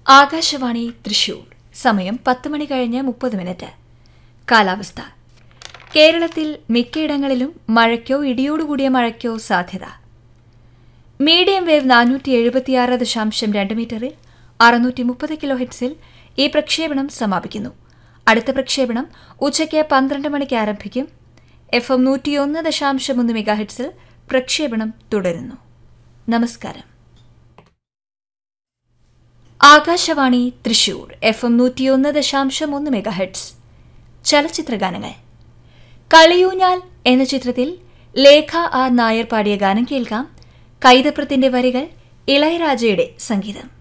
ആകാശവാണി തൃശൂർ സമയം പത്ത് മണി കഴിഞ്ഞ് മുപ്പത് മിനിറ്റ് കാലാവസ്ഥ കേരളത്തിൽ മിക്കയിടങ്ങളിലും മഴയ്ക്കോ ഇടിയോടുകൂടിയ മഴയ്ക്കോ സാധ്യത മീഡിയം വേവ് നാനൂറ്റി എഴുപത്തിയാറ് ദശാംശം രണ്ട് മീറ്ററിൽ അറുന്നൂറ്റി മുപ്പത് കിലോ ഹെഡ്സിൽ ഈ പ്രക്ഷേപണം സമാപിക്കുന്നു അടുത്ത പ്രക്ഷേപണം ഉച്ചയ്ക്ക് പന്ത്രണ്ട് മണിക്ക് ആരംഭിക്കും എഫ് എം നൂറ്റിയൊന്ന് ദശാംശം ഒന്ന് മെഗാ ഹെഡ്സിൽ പ്രക്ഷേപണം തുടരുന്നു നമസ്കാരം ആകാശവാണി തൃശൂർ എഫ് എം നൂറ്റിയൊന്ന് ദശാംശം ഒന്ന് മെഗാ ഹെഡ്സ് ചലച്ചിത്രഗാനങ്ങൾ കളിയൂഞ്ഞാൽ എന്ന ചിത്രത്തിൽ ലേഖ ആർ നായർ പാടിയ ഗാനം കേൾക്കാം കൈതപ്രത്തിന്റെ വരികൾ ഇളയരാജയുടെ സംഗീതം